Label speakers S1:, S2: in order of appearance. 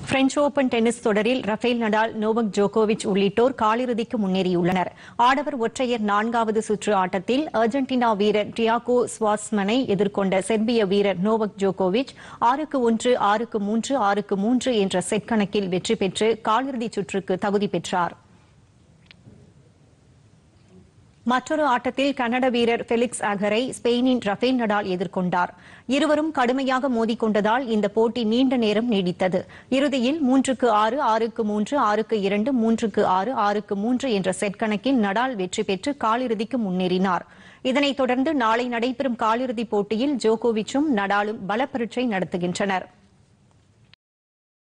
S1: French open tennis தொடரில் Rafael Nadal Novak ஜோகோவிச் உள்ளிட்டோர் காலிறுதிக்கு முன்னேறியுள்ளனர் ஆடவர் ஒற்றையர் நான்காவது சுற்று ஆட்டத்தில் அர்ஜென்டினா வீரர் டியாகோ ஸ்வாஸ்மனை எதிர்கொண்ட செர்பிய வீரர் நோவக் ஜோகோவிச் ஆறுக்கு ஒன்று ஆறுக்கு மூன்று ஆறுக்கு மூன்று என்ற செட் கணக்கில் வெற்றி பெற்று காலிறுதிச் சுற்றுக்கு தகுதி பெற்றார் மற்றொரு ஆட்டத்தில் கன்னட வீரர் ஃபெலிக்ஸ் அகரை ஸ்பெயினின் ரஃபேல் நடால் எதிர்கொண்டார் இருவரும் கடுமையாக மோதிக்கொண்டதால் இந்த போட்டி நீண்ட நேரம் நீடித்தது இறுதியில் மூன்றுக்கு ஆறு ஆறுக்கு மூன்று ஆறுக்கு இரண்டு மூன்றுக்கு ஆறு ஆறுக்கு மூன்று என்ற செட் கணக்கில் நடால் வெற்றி பெற்று காலிறுதிக்கு முன்னேறினார் இதனைத் தொடர்ந்து நாளை நடைபெறும் காலிறுதிப் போட்டியில் ஜோகோவிச்சும் நடாலும் பலப்பரீட்சை நடத்துகின்றனர்